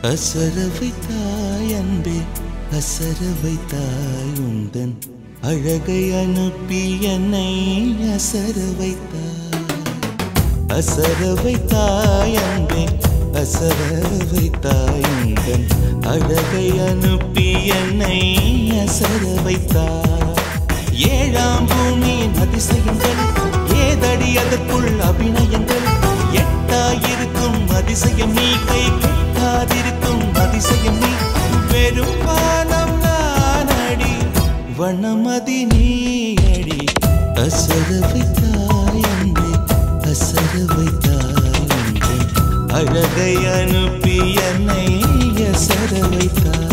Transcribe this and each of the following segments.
அசர வைத்தாய் அன்பே அசர வைத்தாய் உந்தன் அழகை அனுப்பி என்னை அசர வைத்தாய் அசர வைத்தாய் அன்பே அசர வைத்தாய் உந்தன் அழகை அனுப்பி என்னை அசர வைத்தாய் ஏழாம் பூமியின் அதிசயங்கள் ஏதடி அதற்குள் அபிநயங்கள் எட்டாயிருக்கும் அதிசயம் நீ கை கட்டாதிருக்கும் அதிசயம் நீ வெறும் வானம் நானடி வனமதி நீ அடி அசர வைத்தாய் அன்பே அசர வைத்தாய் அன்பே அழகை அனுப்பி என்னை அசர வைத்தாய்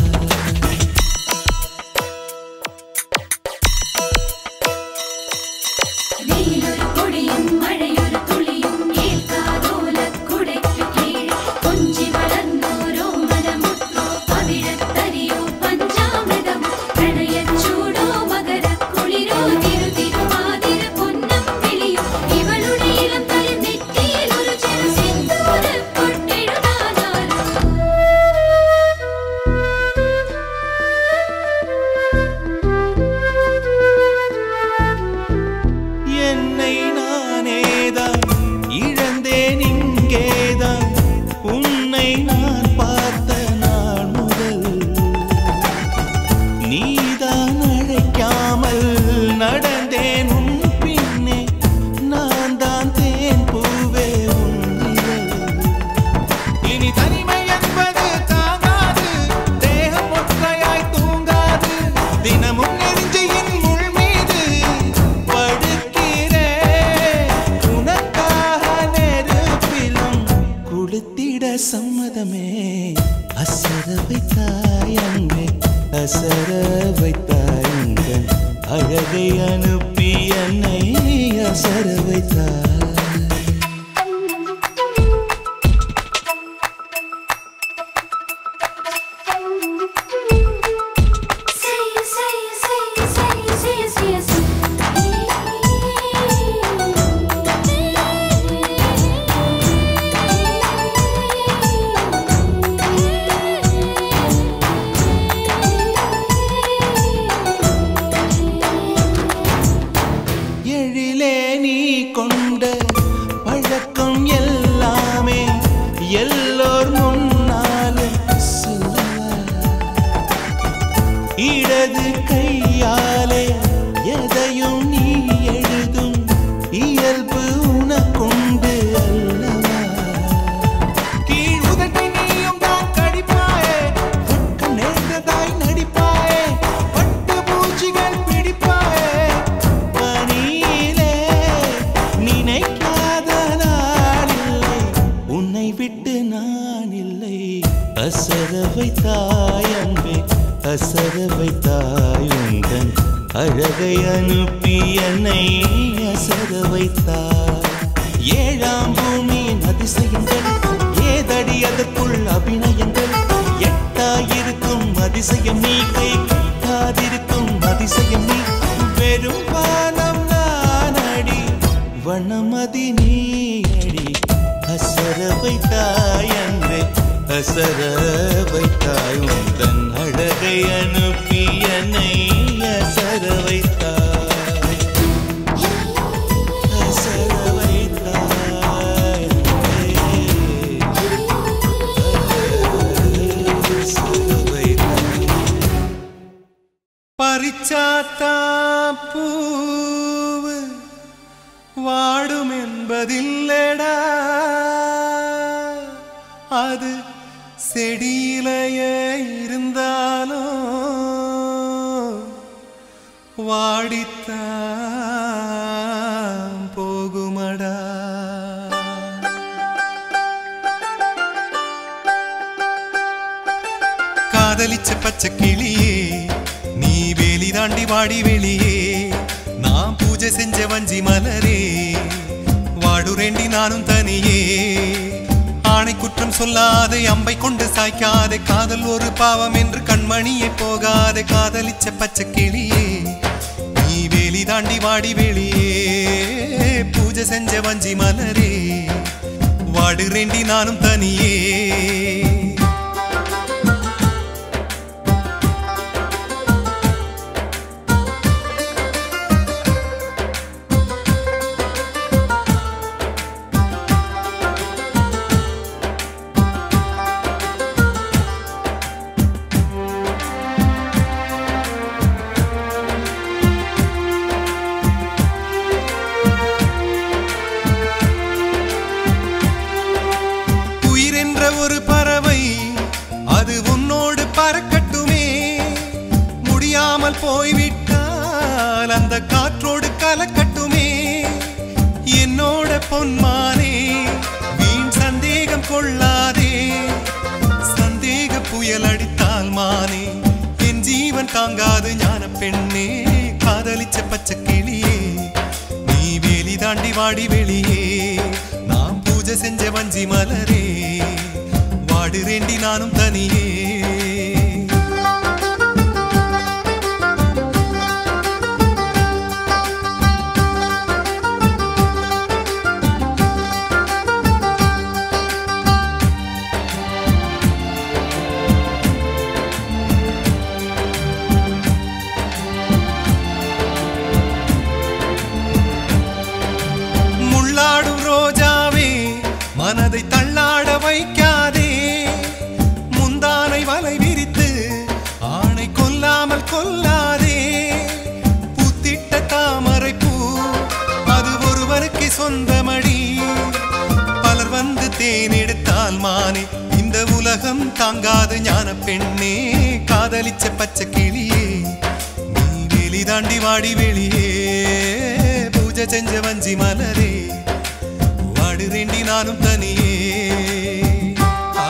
வெயிலொரு பொடியும் மழையொரு துளியும் ஏற்காதோலக் குடைக்கு கீழ் கொஞ்சி வளர்ந்தோரோ மனமுற்றோ பவிழத்தரியோ பஞ்சாமிர்தமோ பிரணயச் சூடோ மகரக் குளிரோ திரு திருவாதிர பொன்னம் விழியோ இவளுடைய இளம் தலை நெற்றியில் ஒரு சிறு சிந்தூரப் பொட்டெழுதானாலும் என்னை நானேதான் இழந்தேன் இங்கேதான் உன்னை நான் பார்த்த நாள் முதல் நீதான் அழைக்காமல் நடந்தேன் உன் பின்னே நான் தான் தேன் பூவே உன் நிழல். இனி தனிமை என்பது தாங்காது தேகம் ஒற்றையாய் தூங்காது தினமும் நெஞ்சியின் முள் மீது படுக்கிறேன் உனக்காக நெருப்பிலும் குளித்திட சம்மதமே அசர வைத்தாய் அன்பே அசர வைத்தாய் உங்கள் அழகை அனுப்பி என்னை அசர வைத்தாய் Say it, say it, say it, say it, say it, say it, say எழிலே நீ கொண்ட பழக்கம் எல்லாமே எல்லோர் முன்னாலும் சொல்லவா இடது கையாலே எதையும் நீ எழுதும் இயல்பு உனக்குண்டு அல்லவா கீழ் உதட்டை நீயும் தான் கடிப்பாயே வெட்கம் நேர்ந்ததாய் நடிப்பாயே பட்டு பூச்சிகள் பிடிப்பாயே பனியிலே நினைக்காத நாளில்லை உன்னை விட்டு நான் இல்லை அசர வைத்தாய் அன்பே அசர வைத்தாய் உந்தன் அழகை அனுப்பி என்னை அசர வைத்தாய் ஏழாம் பூமியின் அதிசயங்கள் ஏதடி அதற்குள் அபிநயங்கள் எட்டாயிருக்கும் அதிசயம் நீ கை கட்டாதிருக்கும் அதிசயம் நீ வெறும் வானம் நானடி வனமதி நீ அடி அசர வைத்தாய் அன்பே அசர வைத்தாய் உந்தன் அழகை அனுப்பி என்னை அசர வைத்தாய் அசர வைத்தாய் அன்பே. அசர வைத்தாய் பறிச்சாத்தா பூவு வாடும் என்பதில்லடா அது செடியிலேயே இருந்தாலும் வாடித்தான் போகுமடா காதலிச்ச பச்சை கிளியே நீ வேலி தாண்டி வாடி வெளியே நான் பூஜை செஞ்ச வஞ்சி மலரே வாடுரேண்டி நானும் தனியே ஆணை குற்றம் சொல்லாதே அம்பை கொண்டு சாய்க்காதே காதல் ஒரு பாவம் என்று கண்மணியே போகாதே காதலிச்ச பச்சை கிளியே நீ வேலி தாண்டி வாடி வெளியே பூஜை செஞ்ச வஞ்சி மலரே வாடுறேண்டி நானும் தனியே கலக்கட்டுமே என்னோட பொன்மானே வீண் சந்தேகம் கொள்ளாதே சந்தேக புயல் அடித்தால் மானே என் ஜீவன் தாங்காது ஞான பெண்ணே காதலிச்ச பச்சை கிளியே நீ வேலி தாண்டி வாடி வெளியே நாம் பூஜை செஞ்ச வஞ்சி மலரே வாடுறேண்டி நானும் தனியே முள்ளாடும் ரோஜாவே மனதை தள்ளாட வைக்காதே முந்தானை வலை விரித்து ஆணை கொல்லாமல் கொல்லாதே பூத்திட்ட தாமரை பூ அது ஒருவருக்கு சொந்தமடி பலர் வந்து தேனெடுத்தால் மானே இந்த உலகம் தாங்காது ஞான பெண்ணே காதலிச்ச பச்சை கிளியே நீ வெளி தாண்டி வாடி வெளியே பூஜை செஞ்ச வஞ்சி மலரே வாடுறேண்டி நானும் தனியே ஆ,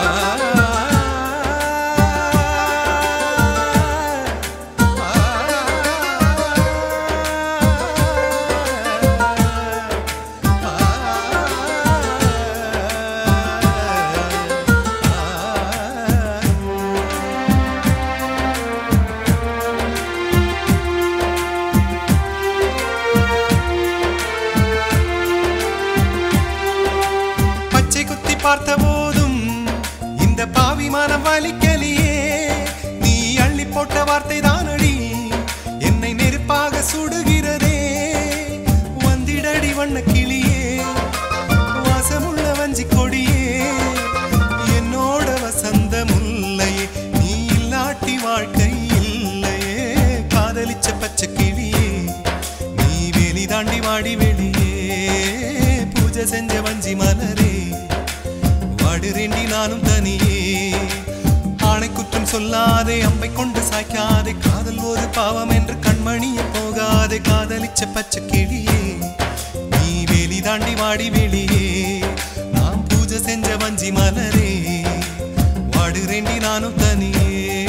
பச்சை குத்தி பார்த்த போதும் இந்த பாவி மனம் வலிக்கலியே நீ அள்ளி போட்ட வார்த்தை தானடி என்னை நெருப்பாக சுடுகிறதே வந்திடடி வண்ண கிளியே வாசமுள்ள வஞ்சி கொடியே என்னோட வசந்த முல்லையே நீ இல்லாட்டி வாழ்க்கை இல்லையே காதலிச்ச பச்சை கிளியே நீ வேலி தாண்டி வாடி வெளியே பூஜை செஞ்ச வஞ்சி மலரே வாடுறேண்டி நானும் தனியே ஆணை குற்றம் சொல்லாதே அம்பை கொண்டு சாய்க்காதே காதல் ஒரு பாவம் என்று கண்மணிய போகாதே காதலிச்ச பச்சை கிளியே நீ வேலி தாண்டி வாடி வெளியே நாம் பூஜை செஞ்ச வஞ்சி மலரே வாடுறேண்டி நானும் தனியே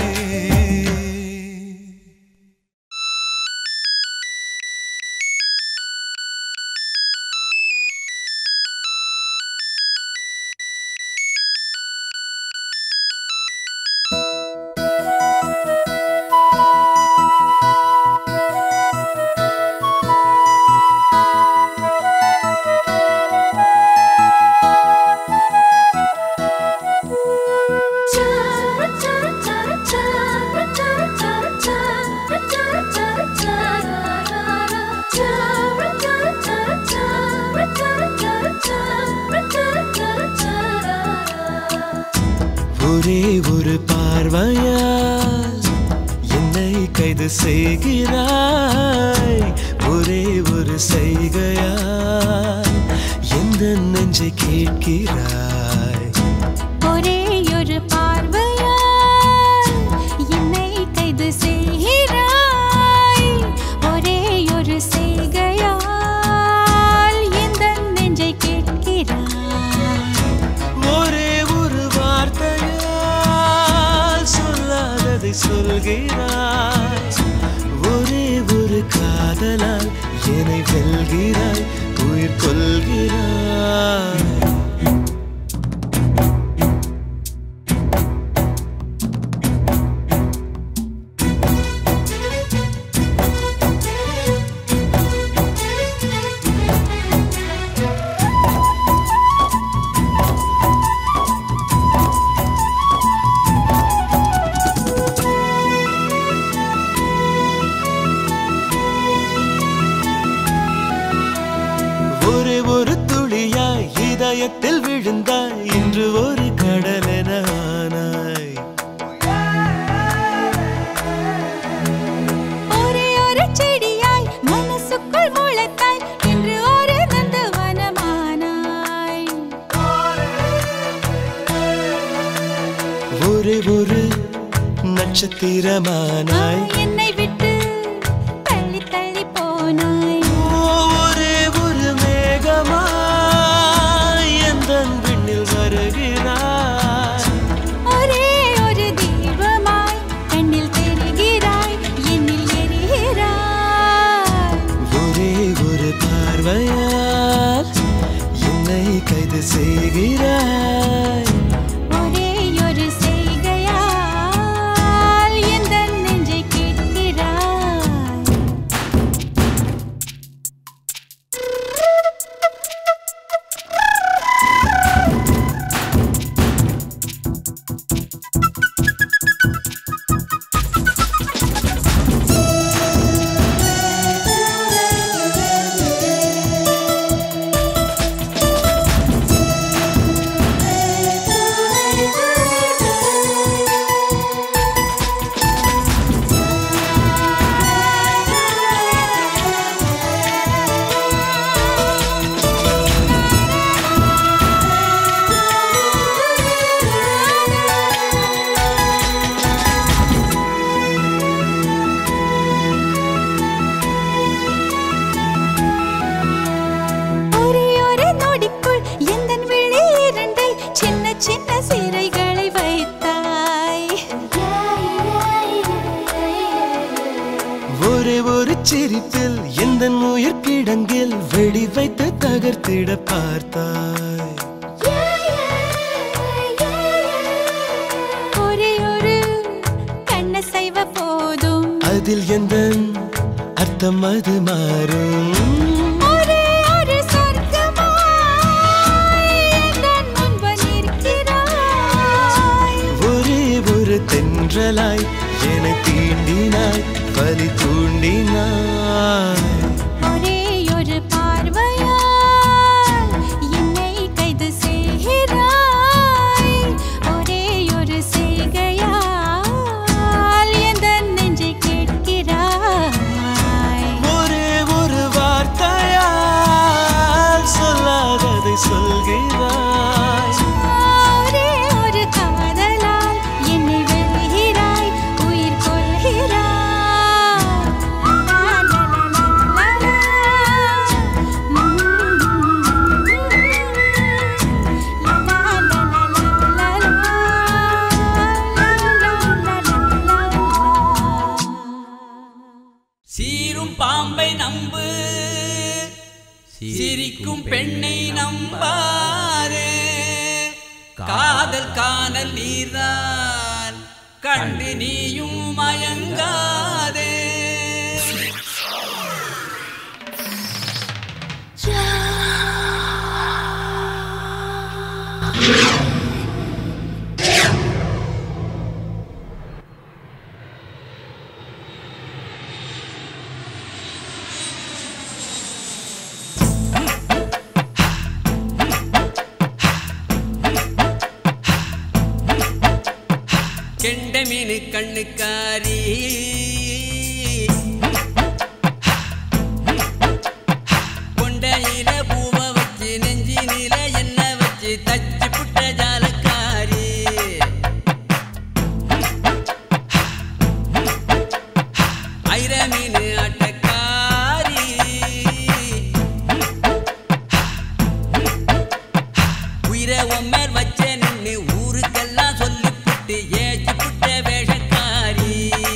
ஒரே ஒரு பார்வையால் என்னை கைது செய்கிறாய் ஒரே ஒரு செய்கையால் எந்த நெஞ்சை கேட்கிறாய் ஒரே ஒரு பார்வையால் என்னை கைது செய்கிறாய் ஒரே ஒரு செய்கையால் எந்த நெஞ்சை கேட்கிறாய் ஒரே ஒரு வார்த்தையால் சொல்லாததை சொல்கிறாய் ஒரே ஒரு காதலால் என்னை வெல்கிறாய் உயிர் கொள்கிறாய் ஒரே ஒரு துளியாய் இதயத்தில் விழுந்தாய் இன்று ஒரு கடலென ஆனாய் ஒரே ஒரு செடியாய் மனசுக்குள் முளைத்தாய் இன்று ஒரு நந்தவனமானாய் ஒரே ஒரு நட்சத்திரமானாய் என்னை விட்டு தள்ளி தள்ளி போனாய் ஓ, கிடங்கில் வெடி வைத்து தகர்த்திட பார்த்தாய் ஒரே ஒரு கண்ணசைவ போதும் அதில் எந்த அர்த்தம் அது மாறும் ஒரே ஒரு சொர்க்கமாய் எந்தன் முன்பு நிற்கிறாய் ஒரே ஒரு தென்றலாய் என்னை தீண்டினாய் பலி தூண்டினாய் ஒரே ஒரு பார்வையால் என்னை கைது செய்கிறாய் ஒரே ஒரு செய்கையால் எந்தன் நெஞ்சை கேட்கிறாய் ஒரே ஒரு வார்த்தையால் சொல்லாததை சொல்கிறாய் ஒரே ஒரு காதலால் என்னை வெல்கிறாய் உயிர் கொள்கிறாய் லா, லா, லா, லா, லா, ம். லா, லா, லா, லா, லா, லா, லா, லா, லா, லா. சீரும் பாம்பை நம்பு சிரிக்கும் பெண்ணை நம்பாரே காதல் காணல் நீர்தான் கண்டு நீயும் மயங்காதே கெண்ட மீனு கண்ணுக்காரி கொண்டையில பூவ வச்சு நெஞ்சினில என்ன வச்சு தச்சு புட்ட ஜாலக்காரி ஐர மீனு ஆட்டக்காரி உயிரை உம்மர் வச்ச நின்னு ஊருக்கெல்லாம் சொல்லிப்புட்டு ஏச்சு புட்ட வேஷக்காரி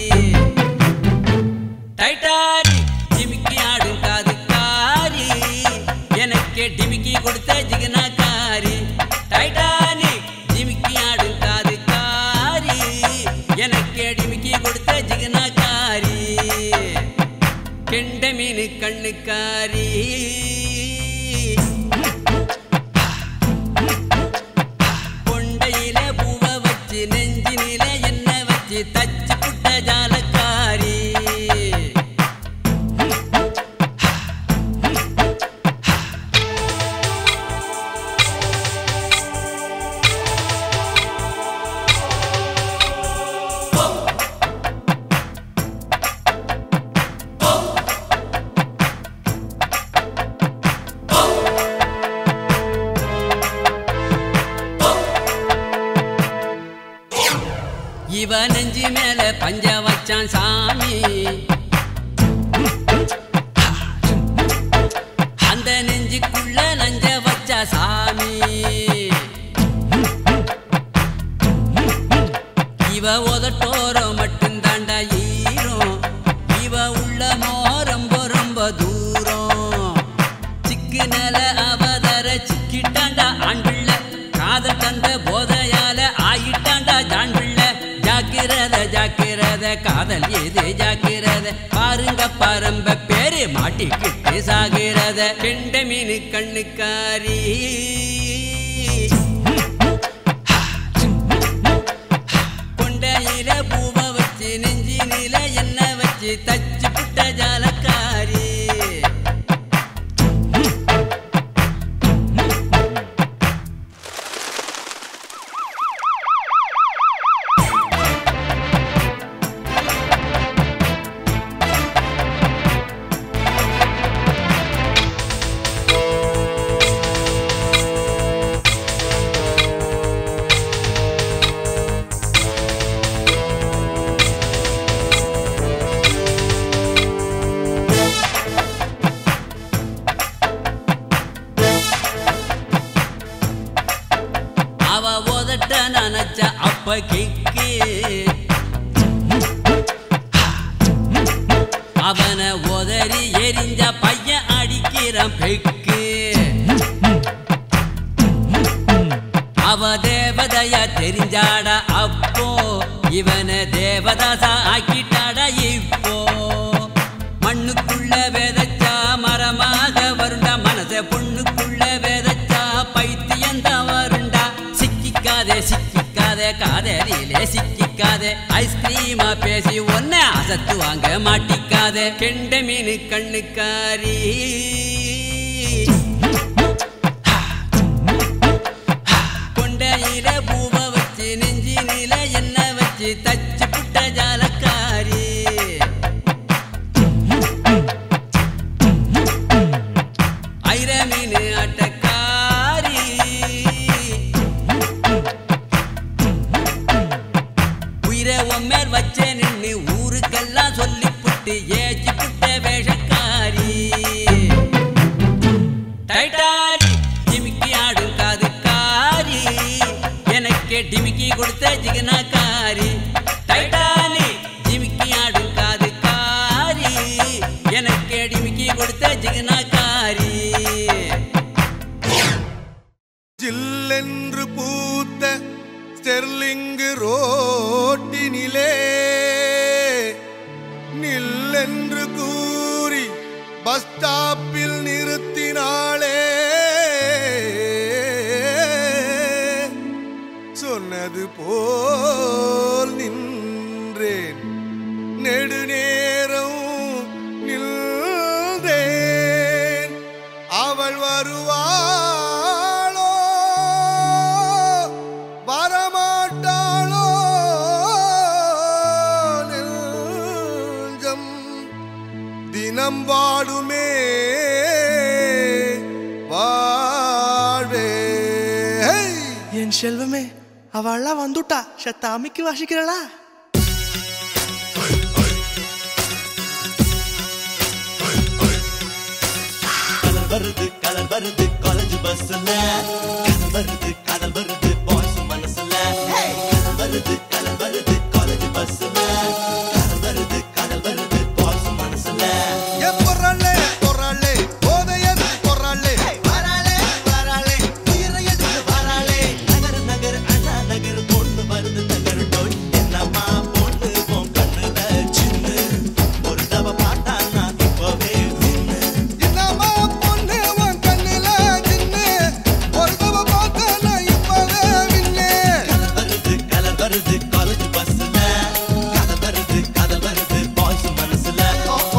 டைட்டாரி ஜிமிக்கி ஆடும் காதுக்காரி எனக்கே டிமிக்கி கொடுத்த ஜிகனாக்காரி டைட்டானிக் ஜிமிக்கி ஆடும் காதுக்காரி எனக்கே டிமிக்கி கொடுத்த ஜிகனாக்காரி கெண்ட மீனு கண்ணுக்காரி கொண்டையில பூவ வச்சு நெஞ்சினில என்ன வச்சு தச்சு புட்ட ஜாலக்காரி இவ நெஞ்சு மேல பஞ்ச வச்சான் சாமி அந்த நெஞ்சுக்குள்ள நஞ்ச வச்சா சாமி இவ உதட்டோரம் மட்டும் தாண்டா ஈரம் இவ உள்ளமோ ரொம்ப ரொம்ப தூரம் சிக்கு நில அவதர சிக்கிட்டாண்டா ஆண் பிள்ளை காதல் தந்த போதையால ஆயிட்டாண்டா ஜான் பிள்ளை ஜாக்கிரத ஜாக்கிரத காதல் ஏது ஜாக்கிரத பாருங்க பரம்ப பேரு மாட்டிக்கிட்டு சாகிறத கெண்ட மீனு கண்ணுக்காரி கொண்டையில பூவ வச்சு நெஞ்சினில என்ன வச்சு தச்சு புட்ட ஜாலக்காரி அவ உதட்ட நினைச்ச அப்ப கிக்கு அவனை உதறி எரிஞ்ச பையன் நிக்கிறான் பெக்கு அவ தேவதையா தெரிஞ்சாடா அப்போ இவன தேவதாசா ஆக்கிட்டாடா இப்போ மண்ணுக்குள்ள வேதச்சா மரமாக வருண்டா மனச பொண்ணுக்குள்ள வேதச்சா பைத்தியந்தான் வருண்டா சிக்கிக்காதே சிக்கிக்காதே காதலிலே சிக்கிக்காதே ஐஸ்கிரீமா பேசி ஒன்ன அசத்து வாங்க மாட்டிக்காதே கெண்ட மீன் கண்ணுக்காரி கொண்டையில பூவ வச்சு நெஞ்சினில என்ன வச்சு தச்சு புட்ட ஜாலக்காரி ஐர மீன் அட்டக்காரி உயிரை உம்மேல் வச்ச நின்னு ஊருக்கெல்லாம் சொல்லி புட்டு ஏச்சி புட்ட வேஷக்காரி டைட்டாரி டிமிக்கி ஆடும் காது காரி எனக்கு டிமிக்கி கொடுத்த ஜிகனாக்காரி டைட்டானி டிமிக்கி ஆடும் காது காரி எனக்கு டிமிக்கி கொடுத்த ஜிகனாக்காரி ஜில்லென்று பூத்த ஸ்டெர்லிங்கு ரோட்டினிலே நில்லென்று கூறி பஸ் ஸ்டாப்பில் நிறுத்தினாளே சொன்னது போல் நின்றேன் நெடுநேரம் நின்றேன் அவள் வருவாளோ வரமாட்டாளோ நெஞ்சம் தினம் வாடுமே வாழ்வே ஹே! என் செல்வமே அவள்லாம் வந்துட்டா சத்தாமிக்கு வாசிக்கிறளா கலர் வருது கலர் வருது காலேஜ் பஸ்ல கலர் வருது காதல் வருது பாய்ஸ் மனசுல கலர் வருது கலர் வருது காலேஜ் பஸ்ல கலர் வருது காதல் வருது பாய்ஸ் மனசுல ஏ பொறாளே பொறாளே போதையது பொறாளே வராளே வராளே உயிரை எடுத்து வராளே நகர் நகர் அண்ணா நகர் பொண்ணு வருது நகர் டோய் என்னம்மா பொண்ணு உன் கண்ணுல சின்ன ஒரு தவ பார்த்தா நான் இப்பவே நின்னு என்னம்மா பொண்ணு உன் கண்ணுல சின்ன ஒரு தவ பார்த்தா நான் இப்பவே விண்ணே கலர் வருது கலர் வருது காலேஜ் பஸ்ல காதல் வருது காதல் வருது பாய்ஸ் மனசுல ஓ ஓ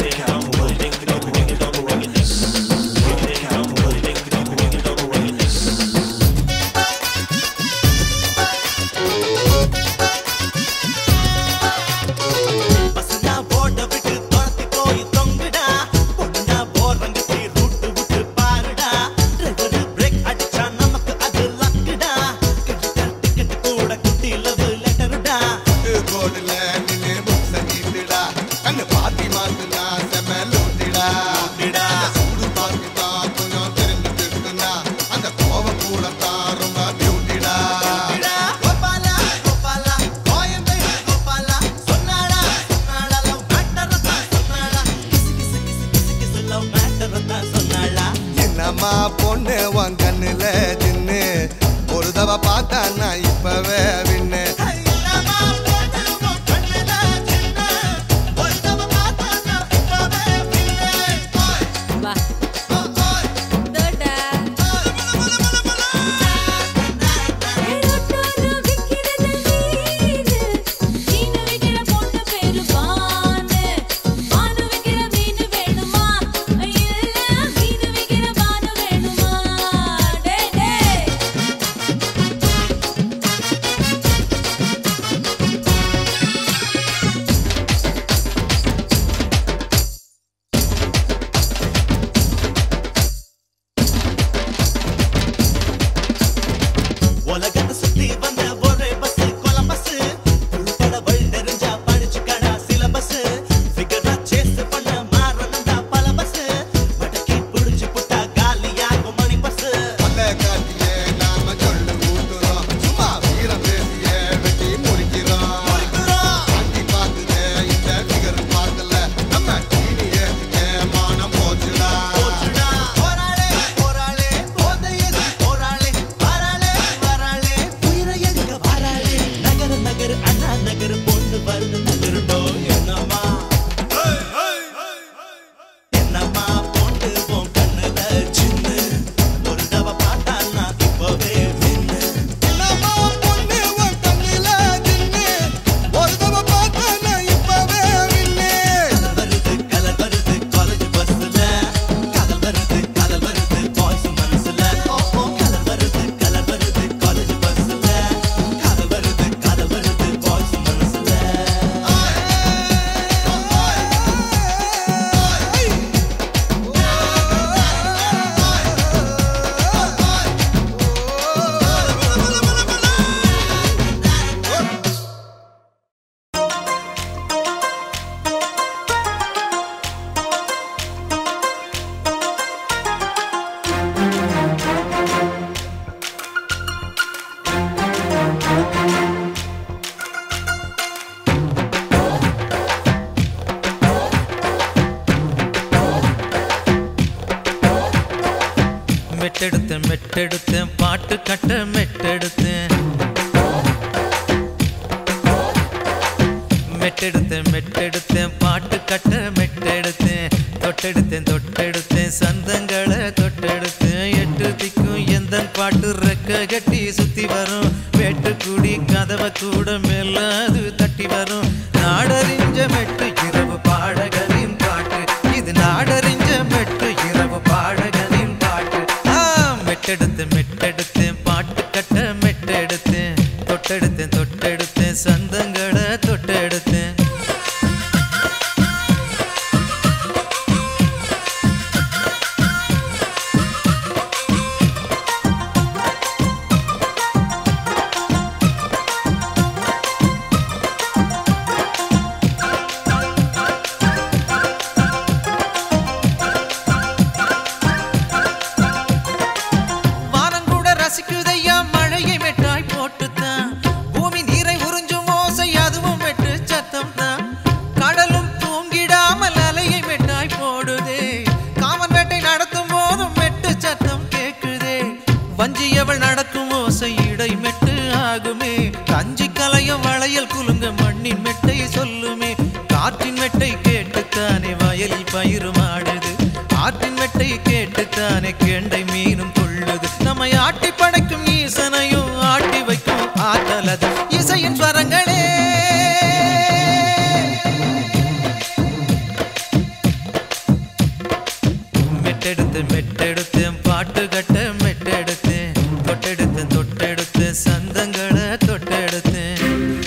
பசங்க போட்ட விட்டு துரத்தி போய் தொங்குடா பொண்ணுங்க போறங்கத்தி ரூட்டு விட்டு பாருடா டிரைவர் பிரேக் அடிச்சா நமக்கு அது லக்குடா டிக்கெட் டிக்கெட் கூட குட்டி லவ் லெட்டருடா கோடுல நின்னு புக்ஸ நீட்டுடா கண்ணு பாத்தி மாத்துனா செம லூட்டிடா லூட்டிடா. அந்த சூடு பார்த்து தான் கொஞ்சம் திரும்பி திருட்டுனா அந்த கோவம் கூட தான் ரொம்ப பியூட்டிடா கோபாலா கோபாலா கோயம்பேடு கோபாலா சொன்னாடா சொன்னாடா லவ் மேட்டர் தான் சொன்னாடா கிசு கிசு கிசு கிசு கிசு லவ் மேட்டர் தான் சொன்னாடா என்னம்மா பொண்ணு உன் கண்ணுல சின்ன ஒரு தவ பார்த்தா நான் இப்பவே விண்ணு என்னம்மா பொண்ணு உன் கண்ணுல சின்ன ஒரு தவ பார்த்தா நான் இப்பவே விண்ணே வா தோடா ஏரோட்டோல விக்கிறது மீனு மீனு விக்கிற பொண்ணு பேரு பானு பானு விக்கிற மீனு வேணுமா இல்ல மீனு விக்கிற பானு வேணுமா டே டே மெட்டெடுத்தேன் மெட்டெடுத்தேன் பாட்டு கட்ட மெட்டெடுத்தேன் மெட்டெடுத்தேன் மெட்டெடுத்தேன் பாட்டு கட்ட மெட்டெடுத்தேன் தொட்டெடுத்தேன் தொட்டெடுத்தேன் சந்தங்களை தொட்டெடுத்தேன் எட்டு திக்கும் எந்த பாட்டு ரெக்க கட்டி சுத்தி வரும் வெட்டுக்குடி கதவை கூட மேல அது தட்டி வரும் நாடறிஞ்ச மெட்டு இரவு பாடகரின் பாட்டு இது நாடறிஞ்ச மெட்டு இரவு பாடகரின் பாட்டு ஆ, மெட்டெடுத்தேன் மெட்டெடுத்தேன் பாட்டு கட்ட மெட்டெடுத்தேன் தொட்டெடுத்தேன் தொட்டெடுத்தேன் சந்தங்களை தொட்டெடுத்தேன் வானம் கூட ரசிக்குதையா மழையை மெட்டாய் போட்டுத்தான் பூமி நீரை உறிஞ்சும் ஓசை அதுவும் மெட்டு சத்தம் தான் கடலும் தூங்கிடாமல் அலையை மெட்டாய் போடுதே காமன் வேட்டை நடத்தும் போதும் மெட்டு சத்தம் கேக்குதே வஞ்சியவள் நடக்கும் ஓசை இடை மெட்டு ஆகுமே கஞ்சி கலையும் வளையல் குலுங்க மண்ணின் மெட்டை சொல்லுமே காற்றின் மெட்டை கேட்டுத்தானே வயலில் பயிரும் ஆடுது ஆற்றின் மெட்டை கேட்டுத்தானே கெண்டை மீனும் கொள்ளுது நம்மை ஆட்டி படைக்கும் ஈசனையும் ஆட்டி வைக்கும் ஆற்றலது இசையின் ஸ்வரங்களே மெட்டெடுத்து மெட்டெடுத்தேன் பாட்டு கட்ட மெட்டெடுத்தேன் தொட்டெடுத்தேன் தொட்டெடுத்தேன் சந்தங்களை தொட்டெடுத்தேன்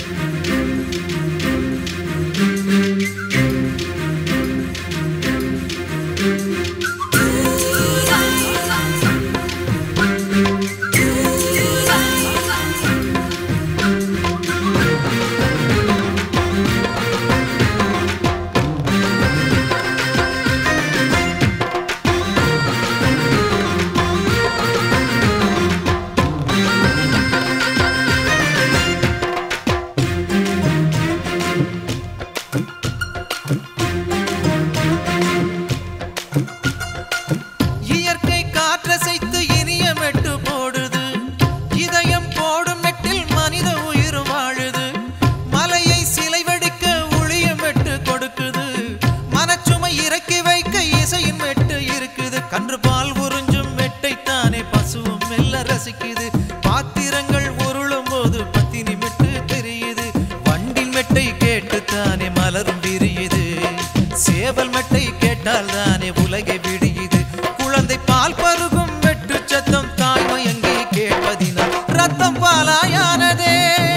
இயற்கை காற்றசைத்து இனிய மெட்டு போடுது இதயம் போடும் மெட்டில் மனித உயிர் வாழுது மலையை சிலை வடிக்க ஒளிய மெட்டு கொடுக்குது மனச்சுமை இறக்கி வைக்க இசையின் மெட்டு இருக்குது கன்று பால் உறிஞ்சும் மெட்டை தானே பசுவும் மெல்ல ரசிக்குது பாத்திரங்கள் உருளும் போது பத்தினி மெட்டு தெரியுது வண்டில் மெட்டை கேட்டு தானே மலரும் விரியுது சேவல் மெட்டை கேட்டால் தானே உலகை விடியுது குழந்தை பால் பருகும் வெட்டு சத்தம் தாய் மயங்கி கேட்பதினால் ரத்தம் பாலாயானதே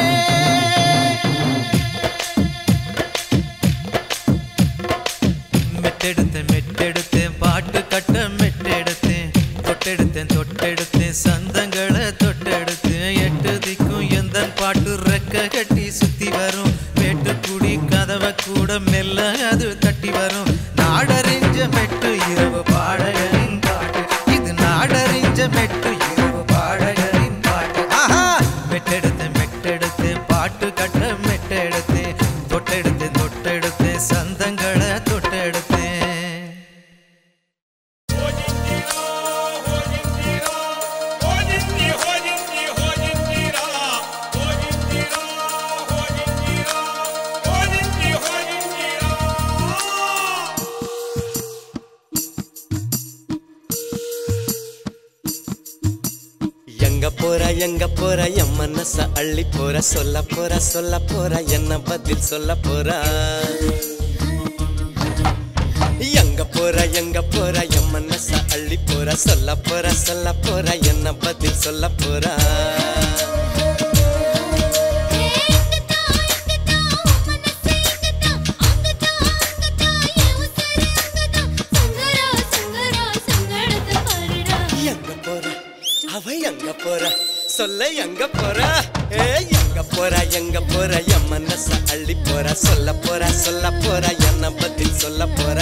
மெட்டெடுத்தேன் மெட்டெடுத்தேன் பாட்டு கட்ட மெட்டெடுத்தேன் தொட்டெடுத்தேன் தொட்டெடுத்தேன் சந்தங்களை தொட்டெடுத்தேன் எட்டு திக்கும் எந்த பாட்டு ரெக்க கட்டி சுத்தி வரும் வெட்டுக்குடி கதவை கூட மெல்ல அது தட்டி வரும் நாடறிஞ்ச மெட்டு இரவு பாடகரின் பாட்டு இது நாடறிஞ்ச மெட்டு இரவு பாடகரின் பாட்டு ஆஹா மெட்டெடுத்தேன் மெட்டெடுத்தேன் பாட்டு கட்ட மெட்டெடுத்தேன் தொட்டெடுத்தேன் தொட்டெடுத்தேன் சந்தங்களை தொட்டெடுத்தேன் எங்க போற எங்க போற என் மனச அள்ளி போற சொல்ல போற சொல்ல போற என்ன பதில் சொல்ல போற எங்க போற எங்க போற என் மனச அள்ளி போற சொல்ல போற சொல்ல போற என்ன பதில் சொல்ல போற எங்க போற அவ எங்க போற சொல்ல எங்க போற ஏ எங்க போற எங்க போற என் மனச அள்ளி போற சொல்ல போற சொல்ல போற என்ன பதில் சொல்ல போற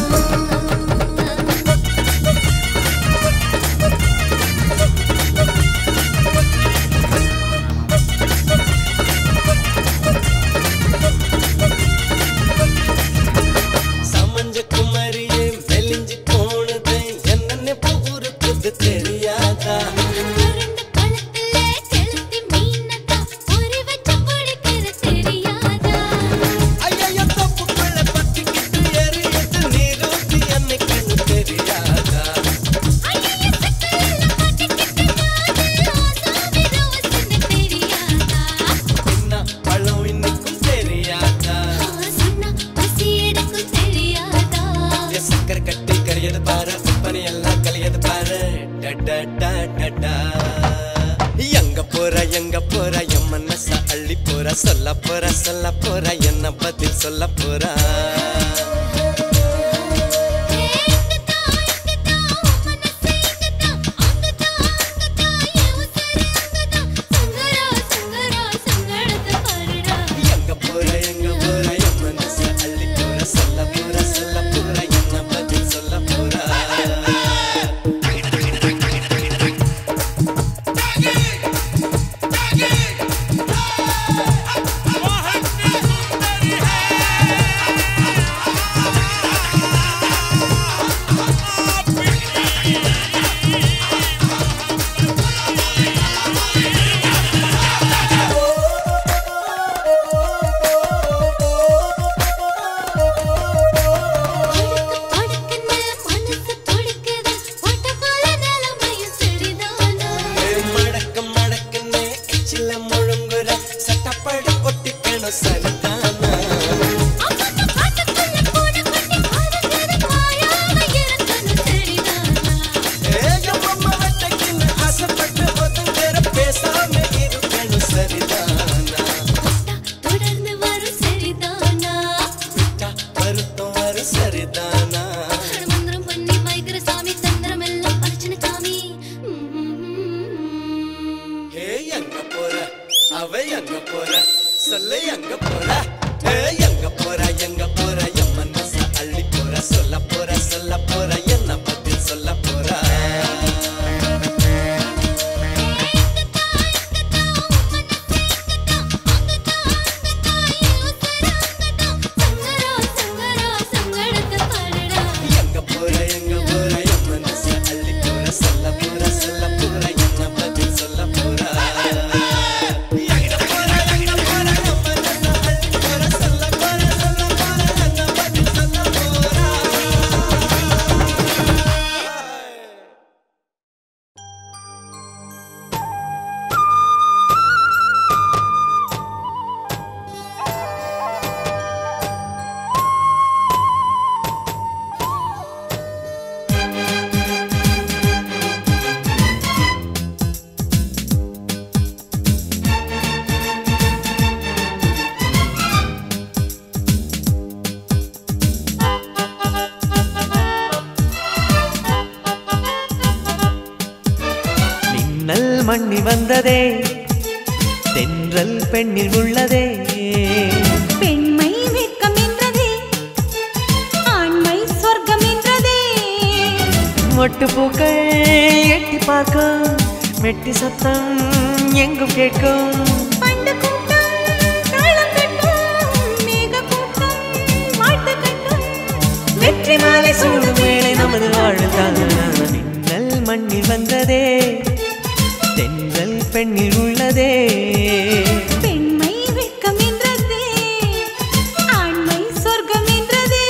ஆ அடடடடடடா. எங்க போற எங்க போற என் மனச அள்ளி போற சொல்ல போற சொல்ல போற என்ன பதில் சொல்ல போறா எங்க போற எங்க போற என் மனச அள்ளி போற சொல்ல போற சொல்ல போற என்ன பதில் சொல்ல போறா மடக்க மடக்குன்னு எச்சில முழுங்குற சட்டப்படி ஒட்டிக்கணும் சரிதானா ஏகமம்மா வெட்டக்கின்னு ஆசைப்பட்டு ஒதுங்குற பேசாம இருக்கணும் சரிதானா தொடர்ந்து வரும் சரிதானா விட்டா வருத்தம் வரும் சரிதானா மந்திரம் பண்ணி வைக்கிற சாமி தந்திரம் எல்லாம் பறிச்சுன்னு காமி ஏ எங்க போற அவ எங்க போற சொல்ல எங்க போற ஏ எங்க போற எங்க போற என் மனச அள்ளி போற சொல்ல போற சொல்ல போற என்ன பதில் சொல்ல போறா சங்கரா சங்கரா சங்கடத்தை பாடுடா எங்க போற எங்க போற என் மனச அள்ளி போற சொல்ல போற சொல்ல போற என்ன பதில் சொல்ல போறா எங்க போற எங்க போற என் மனச அள்ளி போற சொல்ல போற சொல்ல போற என்ன பதில் சொல்ல போறா மின்னல் மண்ணி வந்ததே தென்றல் பெண்ணில் உள்ளதே பெண்மை வெட்கம் என்றதே ஆண்மை சொர்க்கம் என்றதே மொட்டு பூக்கள் எட்டி பார்க்கும் மெட்டி சத்தம் எங்கும் கேட்கும் பண்டு கூட்டம் தாளம் கட்டும் மேக கூட்டம் மாட்டு கட்டும் வெற்றி மாலை சூடும் வேளை நமது வாழ்த்தான் மின்னல் மண்ணில் வந்ததே தென்றல் பெண்ணில் உள்ளதே பெண்மை வெட்கம் என்றதே ஆண்மை சொர்க்கம் என்றதே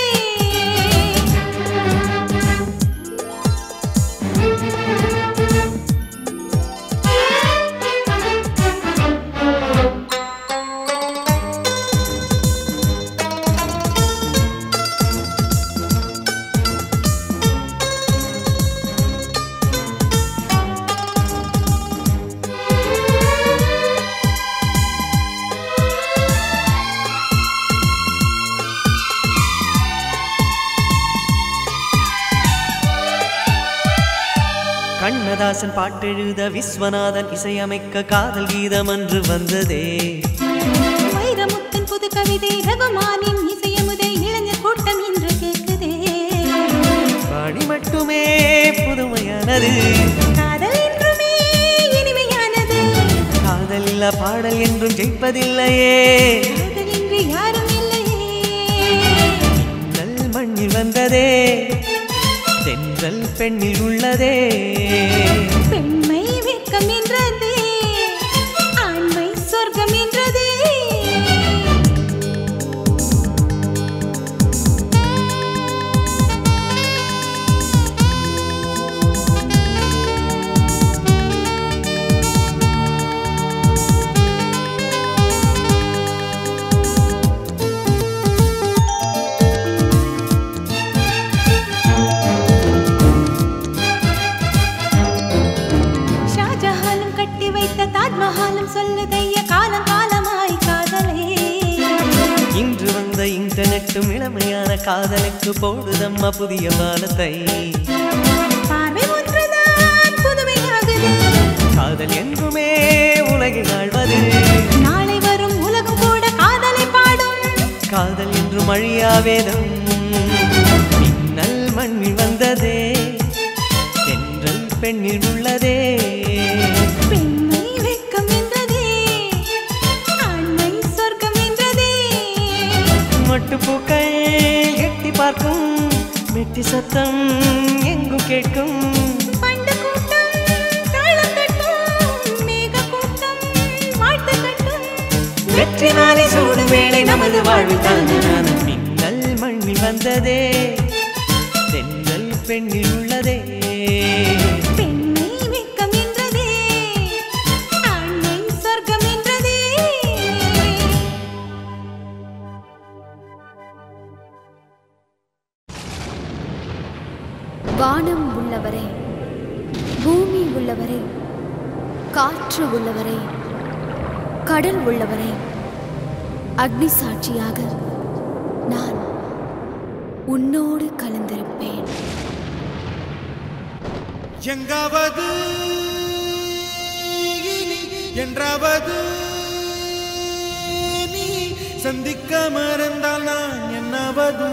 கண்ணதாசன் பாட்டெழுத விஸ்வநாதன் இசையமைக்க காதல் கீதம் அன்று வந்ததே வைரமுத்தின் புது கவிதை ரகுமானின் இசையமுதை இளைஞர் கூட்டம் இன்று கேட்குதே பாடி மட்டுமே புதுமையானது காதல் என்றுமே இனிமையானது காதல் இல்ல பாடல் என்றும் ஜெயிப்பதில்லையே காதல் என்று யாரும் இல்லையே நல் மண்ணில் வந்ததே தென்றல் பெண்ணில் உள்ளதே பெண்மை வெட்கம் என்றதே ஆண்மை சொர்க்கம் என்றதே ஏ மட்டும் இளமையான காதலுக்கு போடுதம்மா புதிய பாலத்தை பார்வை ஒன்றுதான் புதுமையாகுது காதல் என்றுமே உலகில் ஆழ்வது நாளை வரும் உலகம் கூட காதலை பாடும் காதல் என்றும் அழியா வேதம் மின்னல் மண்ணில் வந்ததே தென்றல் பெண்ணில் உள்ளதே பெண்மை வெட்கம் என்றதே ஆண்மை சொர்க்கம் என்றதே மொட்டுப்பூக்கள் எட்டி பார்க்கும் மெட்டி சத்தம் எங்கும் கேட்கும் பண்டு கூட்டம் தாளம் தட்டும் மேக கூட்டம் வாழ்த்து கட்டும் வெற்றி நாளை சூடும் வேளை நமது வாழ்வில் தாங்கான மின்னல் மண்ணில் வந்ததே தென்றல் பெண்ணில் உள்ளதே பெண்மை வெட்கம் என்றதே ஆண்மை சொர்க்கம் என்றதே வானம் உள்ளவரை பூமி உள்ளவரை காற்று உள்ளவரை கடல் உள்ளவரை அக்னி சாட்சியாக நான் உன்னோடு கலந்திருப்பேன் எங்காவது இனி என்றாவது நீ சந்திக்க மறந்தால் நான் என்னாவது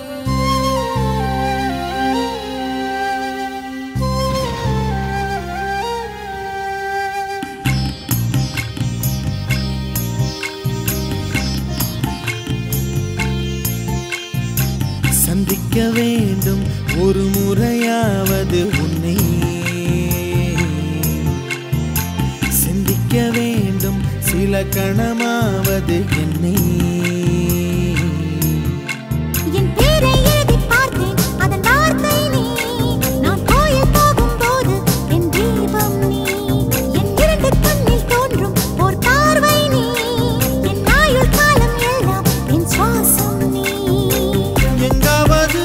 சந்திக்க வேண்டும் ஒரு முறையாவது உன்னை சிந்திக்க வேண்டும் சில கணமாவது என்னை என் பேரை எழுதி பார்த்தேன் அதன் வார்த்தை நீ நான் கோயில் போகும்போது என் தீபம் நீ என் இரண்டு கண்ணில் தோன்றும் ஓர் பார்வை நீ என் ஆயுள் காலம் எல்லாம் என் சுவாசம் நீ எங்காவது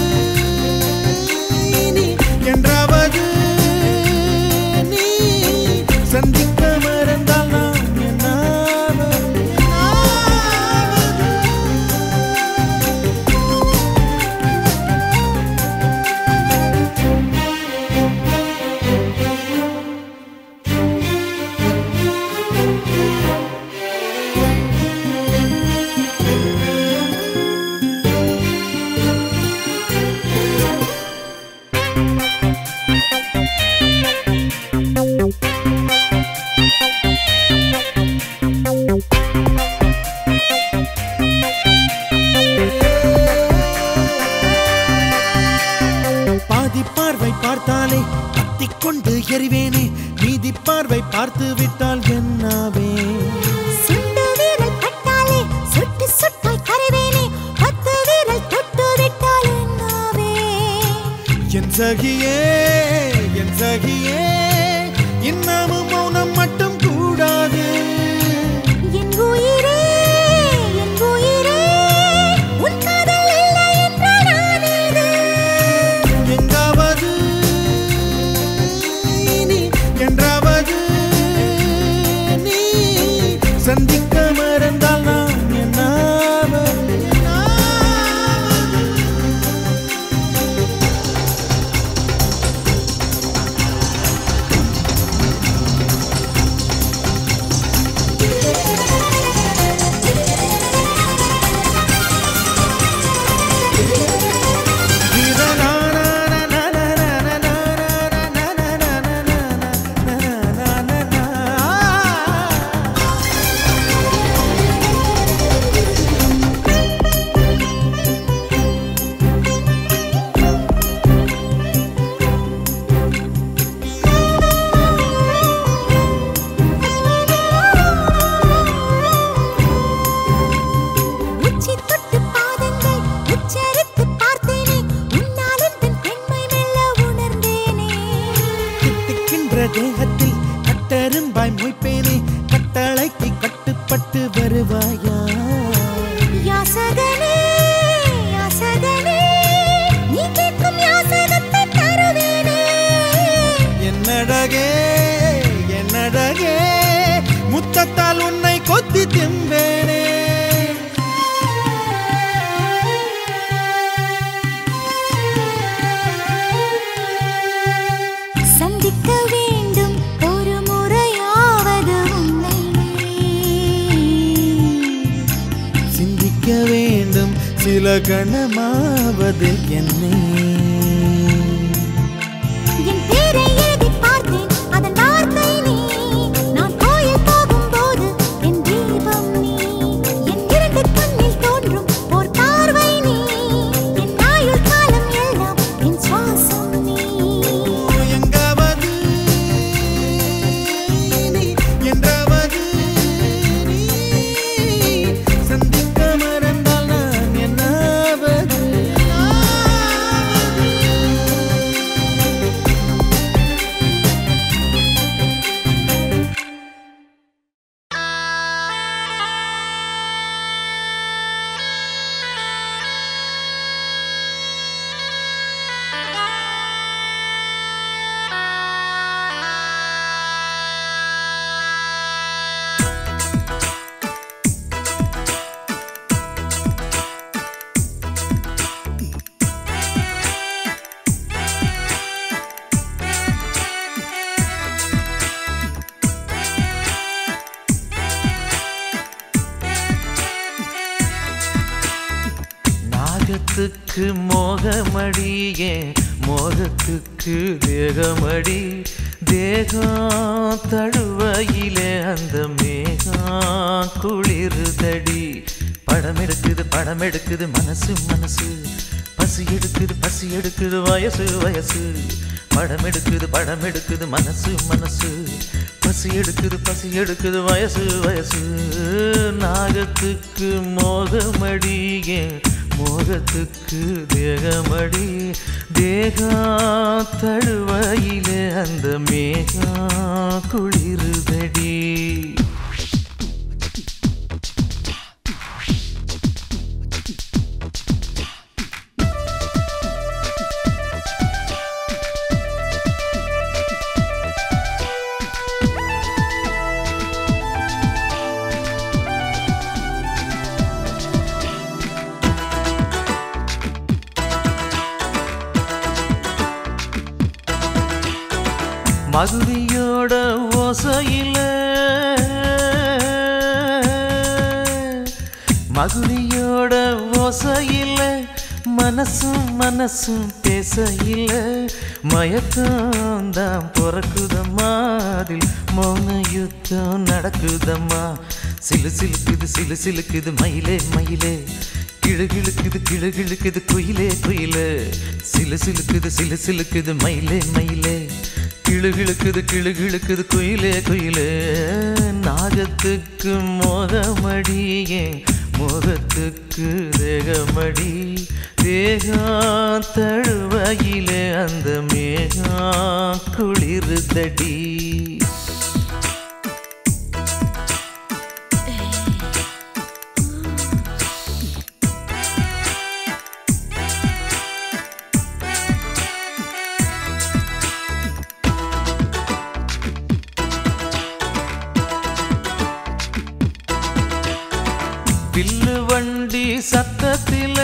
இனி என்றாவது நீ சந்திக்க மறந்தால் நான் என்னாவது பாதி பார்வை பார்த்தாலே கத்திக் கொண்டு எறிவேனே மீதி பார்வை பார்த்து விட்டால் என்னாவே சுண்டு வீரல் பட்டாலே சுட்டு சுட்டாய் கரைவேனே பத்து வீரல் தொட்டு விட்டால் என்னாவே என் சகியே என் சகியே இன்னமும் மௌனம் மட்டும் கூடாது என் உயிரே என் உயிரே உன் காதல் இல்லை என்றால் நான் ஏது எங்காவது இனி என்றாவது நீ சந்திக்க மறந்தால் நான் என்னாவது உச்சி தொட்டு பாதங்கள் உச்சரித்து பார்த்தேனே உன்னால் என் பெண்மை மெல்ல உணர்ந்தேனே தித்திக்கின்ற தேகத்தில் கட்டெரும்பாய் மொய்ப்பேனே கட்டளைக்கு கட்டுப்பட்டு வருவாயா யாசகனே யாசகனே நீ கேட்கும் யாசகத்தை தருவேனே என்னடகே என்னடகே முத்தத்தால் உன்னை கொத்தி திம்பேனே ககனமாவது என்னை என் பேரை எழுதிப் பார்த்தேன், அதன் வார்த்தை நீ. நான் கோயில் போகும்போது என் தீபம் நீ. என் இரண்டு கண்ணில் தோன்றும் ஓர் பார்வை நீ. என் ஆயுள் காலம் எல்லாம் என் சுவாசம் நீ. எங்காவது நீ என்றாவது நீ சந்திக்க மறந்தால் நான் என்னாவது நாகத்துக்கு மோகமடியே மோகத்துக்கு தேகமடி தேகம் தழுவையிலே அந்த மேகம் குளிருதடி படம் எடுக்குது படம் எடுக்குது மனசு மனசு பசி எடுக்குது பசி எடுக்குது வயசு வயசு படம் எடுக்குது படம் எடுக்குது மனசு மனசு பசி எடுக்குது பசி எடுக்குது வயசு வயசு நாகத்துக்கு மோகமடியே மோகத்துக்கு தேகமடி தேகம் தழுவையிலே அந்த மேகம் குளிருதடி மகுடியோட ஓசையில மகுடியோட ஓசையில மனசும் மனசும் பேசையில மயக்கம் தான் பிறக்குதம்மா அதில் மௌன யுத்தம் நடக்குதம்மா சிலு சிலுக்குது சிலு சிலுக்குது மயிலே மயிலே கிழு கிழுக்குது கிழு கிழுக்குது குயிலே குயிலே சிலு சிலுக்குது சிலு சிலுக்குது மயிலே மயிலே கிழு கிழுக்குது கிழு கிழுக்குது குயிலே குயிலே நாகத்துக்கு மோகமடியே மோகத்துக்கு தேகமடி தேகம் தழுவையிலே அந்த மேகம் குளிருதடி வில்லு வண்டி சத்தத்தில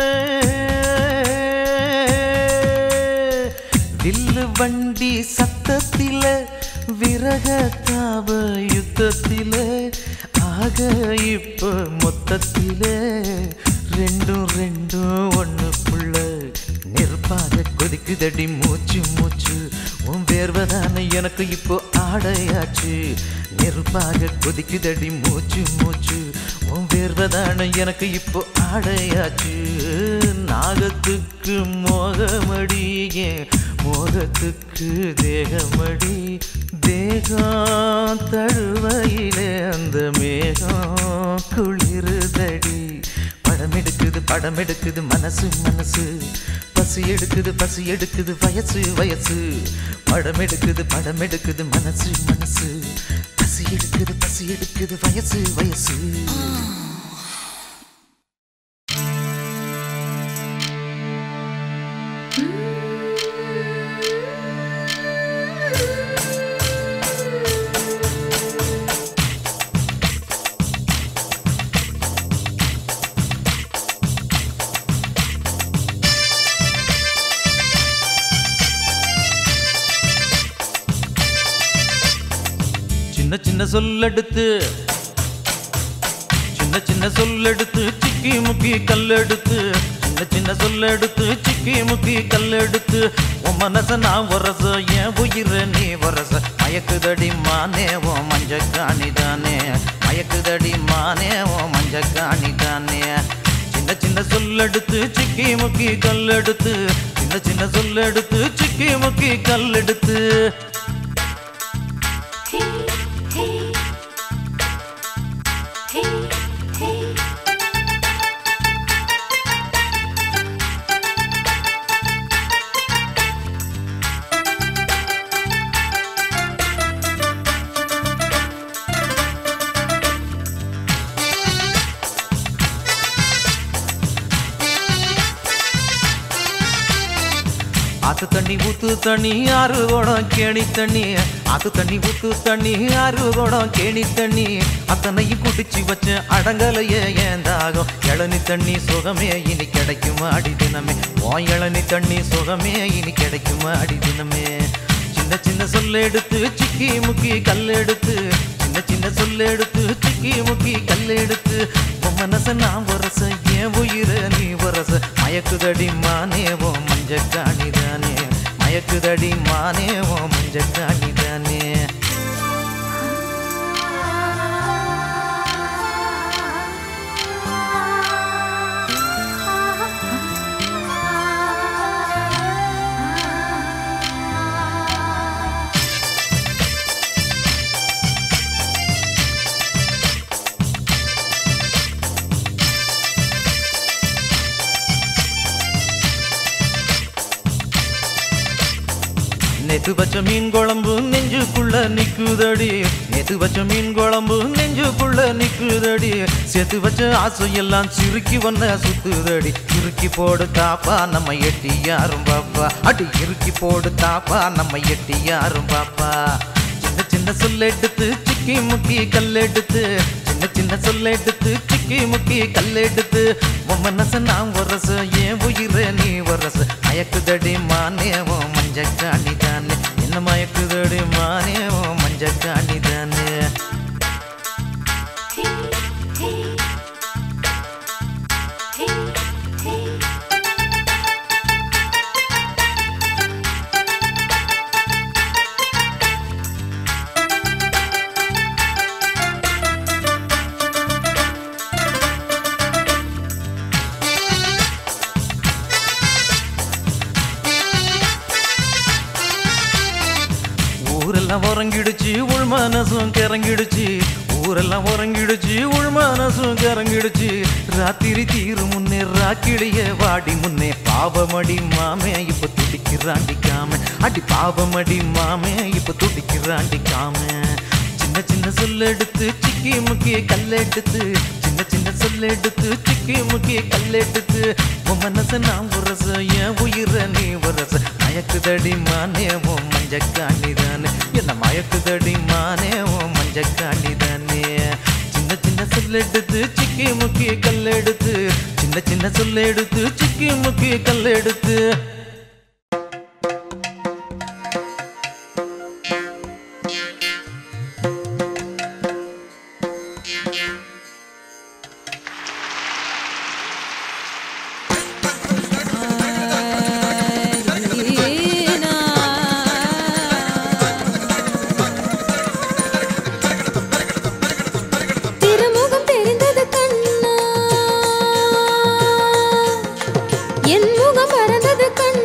வில்லு வண்டி சத்தத்தில விரக தாப யுத்தத்தில ஆக இப்ப மொத்தத்தில ரெண்டும் ரெண்டும் ஒண்ணுக்குள்ள நெருப்பாக கொதிக்குதடி மூச்சு மூச்சு உன் வேர்வதான எனக்கு இப்போ ஆடையாச்சு நெருப்பாக கொதிக்குதடி மூச்சு மூச்சு உன் வேர்வதான எனக்கு இப்போ ஆடையாச்சு நாகத்துக்கு மோகமடியே மோகத்துக்கு தேகமடி தேகம் தழுவையிலே அந்த மேகம் குளிருதடி படம் எடுக்குது படம் எடுக்குது மனசு மனசு பசி எடுக்குது பசி எடுக்குது வயசு வயசு படம் எடுக்குது படம் எடுக்குது மனசு மனசு பசி எடுக்குது பசி எடுக்குது வயசு வயசு சின்ன சின்ன சொல்லெடுத்து சின்ன சின்ன சொல்லெடுத்து சிக்க சிக்கி முக்கி கல்லெடுத்து சின்ன சின்ன சொல்லெடுத்து சிக்கி முக்கி கல்லெடுத்து உன் மனச நான் வரச என் உயிர நீ வரச மயக்குதடி மானே ஓ மஞ்ச காணிதானே மயக்குதடி மானே ஓ மஞ்ச காணிதானே சின்ன சின்ன சொல்லெடுத்து சிக்கி முக்கி கல்லெடுத்து சின்ன சின்ன சொல்லெடுத்து சிக்கி முக்கி கல்லெடுத்து ஆத்து தண்ணி ஊத்து தண்ணி ஆறு குடம் கேணி தண்ணி ஆத்து தண்ணி ஊத்து தண்ணி ஆறு குடம் கேணி தண்ணி அத்தனையும் குடிச்சு வச்ச அடங்கலையே ஏந்தாகும் இளநி தண்ணி சுகமே இனி கிடைக்கும் அடி தினமே ஓ இளநி தண்ணி சுகமே இனி கிடைக்கும் அடி தினமே சின்ன சின்ன சொல்ல எடுத்து சிக்கி முக்கி கல்லெடுத்து சின்ன சின்ன சொல்ல எடுத்து சிக்கி முக்கி கல்லெடுத்து உன் மனச நான் வரச ஏன் உயிர நீ வரச மயக்குதடி மானே ஓ மஞ்ச காணிதானே மயக்குதடி மானே ஓ மஞ்ச காணிதானே நேத்து வச்ச மீன் குழம்பு நெஞ்சுக்குள்ள நிக்குதடி நேத்து வச்ச மீன் குழம்பு நெஞ்சுக்குள்ள நிக்குதடி சேர்த்து வச்ச ஆசை எல்லாம் சிறுக்கி வந்த சுத்துதடி இறுக்கி போடு தாப்பா நம்ம எட்டி யாரும் பாப்பா அடி இறுக்கி போடு தாப்பா நம்ம எட்டி யாரும் பாப்பா சின்ன சின்ன சொல்லெடுத்து சிக்கி முக்கி கல்லெடுத்து சின்ன சின்ன சொல்லெடுத்து சிக்கி முக்கி கல்லெடுத்து உன் மனச நான் வரச ஏன் உயிர நீ வரச மயக்குதடி மானே ஓ மஞ்ச காணிதானே என்ன மயக்குதடி மானே ஓ மஞ்ச காணிதானே ஊரெல்லாம் உறங்கிடுச்சு உள் மனசும் கிறங்கிடுச்சு ஊரெல்லாம் உறங்கிடுச்சு உள் மனசும் கிறங்கிடுச்சு ராத்திரி தீரு முன்னே ராக்கிடைய வாடி முன்னே பாவமடி மாமே இப்ப துடிக்கிறாண்டிக்காம அடி பாவமடி மாமே இப்ப துடிக்கிறாண்டிக்காம சின்ன சின்ன சொல்லெடுத்து சிக்கி முக்கி கல்லெடுத்து சின்ன சின்ன சொல்லெடுத்து சிக்கி முக்கி கல்லெடுத்து உன் மனச நான் உரச என் உயிர நீ உரச மயக்குதடி மானே ஓ மஞ்ச காண்டிதானே என்ன மயக்குதடி மானே ஓ மஞ்ச காண்டிதானே சின்ன சின்ன சொல்லெடுத்து சிக்கி முக்கி கல்லெடுத்து சின்ன சின்ன சொல்லெடுத்து சிக்கி முக்கி கல்லெடுத்து திருமுகம் தெரிந்தது கண்ணா என் முகம் மறந்தது கண்ணா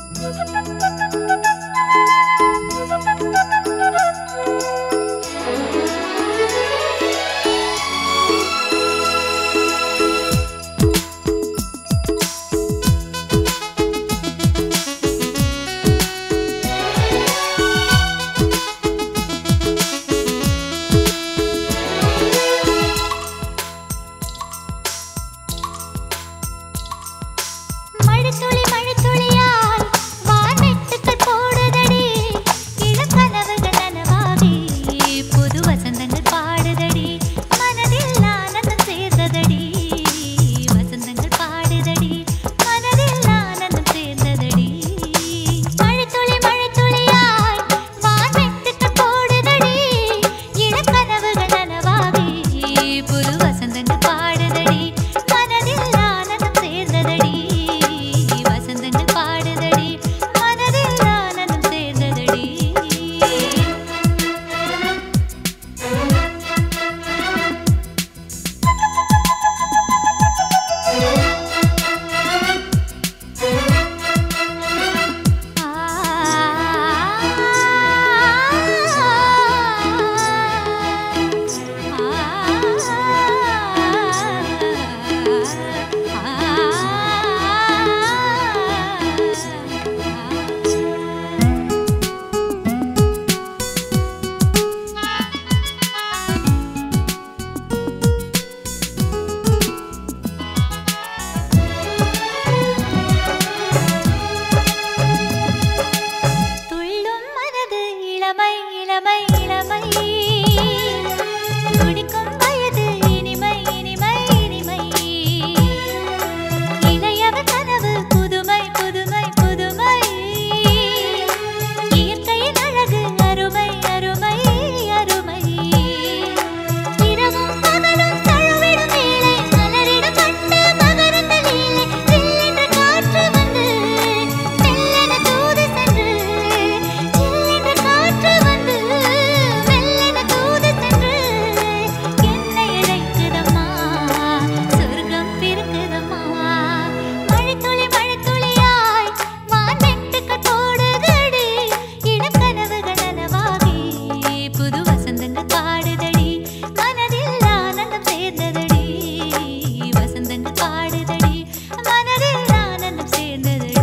மழைத்துளி மழைத்துளியாய் வான்வெட்டுக்கள் போடுதடி இளக்கனவுகள் நனவாகி புது வசந்தங்கள் பாடுதடி மனதில் ஆனந்தம் சேர்ந்ததடி வசந்தங்கள் பாடுதடி மனதில் ஆனந்தம் சேர்ந்ததடி மழைத்துளி மழைத்துளியாய் வான்வெட்டுக்கள் போடுதடி இளக்கனவுகள் நனவாகி புது வசந்தங்கள் பாடுதடி மனதில் ஆனந்தம் சேர்ந்ததடி வசந்தங்கள் பாடுதடி மனதில் ஆனந்தம் சேர்ந்ததடி துள்ளும் மனது இளமை இளமை இளமை துடிக்கும் வயது இனிமை இனிமை இனிமை இளையவர் கனவு புதுமை புதுமை புதுமை இயற்கையின் அழகு அருமை அருமை அருமை இரவும் பகலும் தழுவிடும் வேளை மலரிடம் பட்டு மகரந்த லீலை சில்லென்ற காற்று வந்து மெல்லென தூது சென்று சில்லென்ற காற்று வந்து மெல்லென தூது சென்று என்னை அழைக்குதம்மா சொர்க்கம் பிறக்குதம்மா மழைத்துளி மழைத்துளியாய் வான்வெட்டுக்கள் போடுதடி இளக்கனவுகள் நனவாகி புது வசந்தங்கள் பாடுதடி மனதில் ஆனந்தம் சேர்ந்ததடி வசந்தங்கள் பாடுதடி மனதில் ஆனந்தம் சேர்ந்ததடி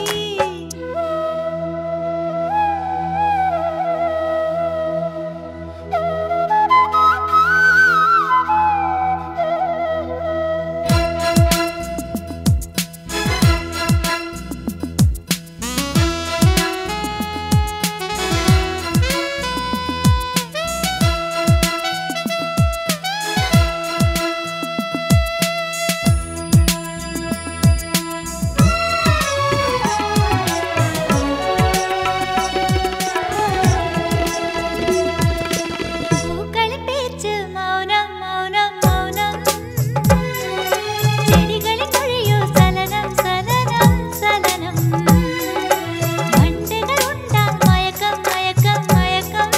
பூக்களின் பேச்சு மௌனம் மௌனம் மௌனம் செடிகளின் மொழியோ சலனம் சலனம் சலனம் வண்டுகள் உண்டால் மயக்கம் மயக்கம் மயக்கம்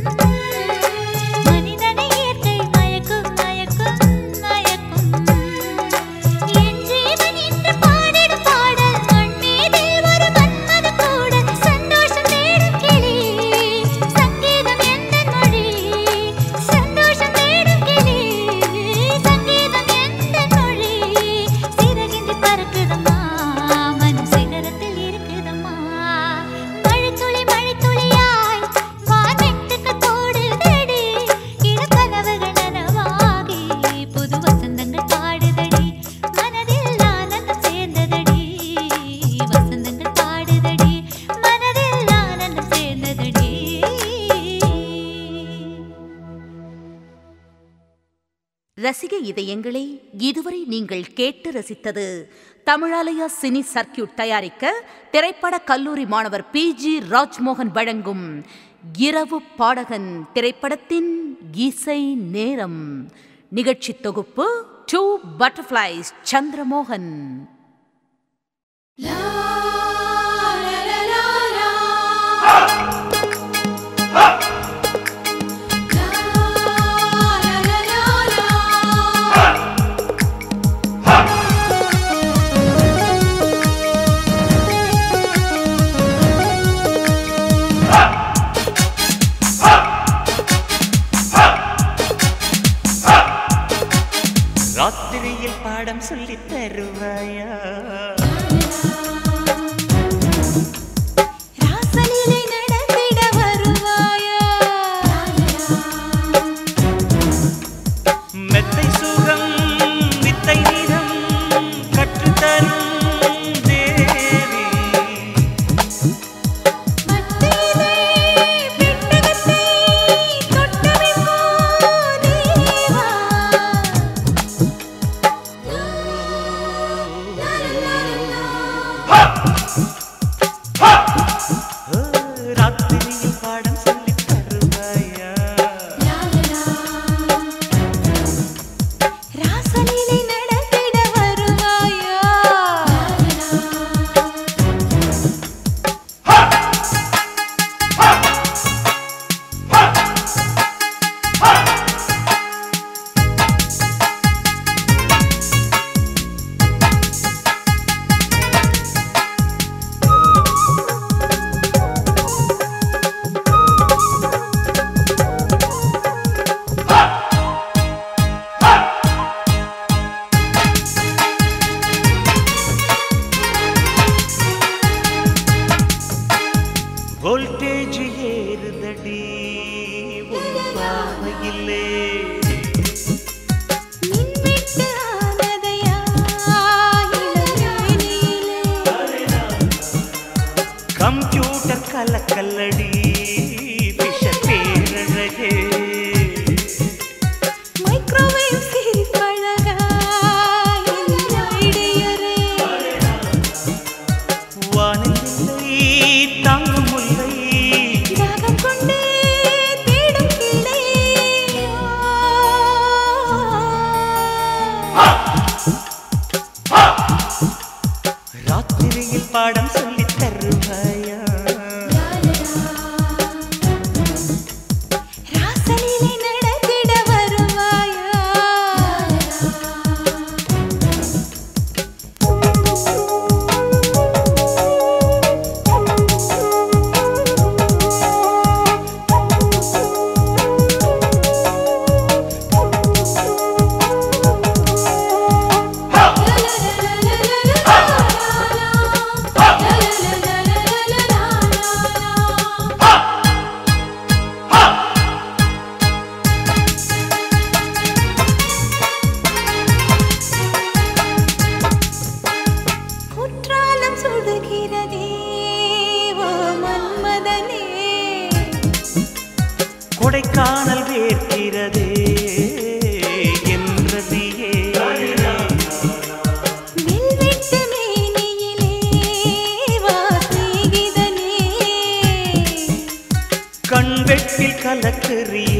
மனிதனை இயற்கை மயக்கும் மயக்கும் மயக்கும் என் ஜீவன் இன்று பாடிடும் பாடல் மண் மீதில் ஒரு மன்மத கூடல் சந்தோஷம் தேடும் கிளி சங்கீதம் எந்த மொழி சந்தோஷம் தேடும் கிளி சங்கீதம் எந்த மொழி சிறகின்றி பறக்குதம்மா மனம் சிகரத்தில் இருக்குதம்மா மழைத்துளி மழைத்துளியாய் வானெட்டுக்கள் போடுதடி இளக்கனவுகள் நனவாகி புது வசந்தங்கள் பாடுதடி மனதில் ஆனந்தம் சேர்ந்ததடி வசந்தங்கள் பாடுதடி மனதில் ஆனந்தம் சேர்ந்ததடி ரசிக இதயங்களே இதுவரை நீங்கள் கேட்டு ரசித்தது தமிழாலயா சினி சர்க்கியூட் தயாரிக்க திரைப்பட கல்லூரி மாணவர் பி ஜி ராஜ்மோகன் வழங்கும் இரவு பாடகன் திரைப்படத்தின் இசை நேரம் நிகழ்ச்சி தொகுப்பு டூ பட்டர்ஃப்ளைஸ் சந்திரமோகன் la கலக்கல்லடி விஷ பேரழகே மைக்ரோவேவ் சிரிப்பழகா என் ஐடியரே வானிலை தாங்கும் முல்லை தாகம் கொண்டே தேடும் கிளை ராத்திரியில் பாடம் சொல்லித் தருவாயா ராசலிலே நடத்திட வருவாயா குற்றாலம் சுடுகிறதே ஓ மன்மதனே கொடைக்கானல் வேர்க்கிறதே என்றதியே வில்விட்டு மேனியிலே வா சிநேகிதனே கண்வெட்டில் கலக்குறியே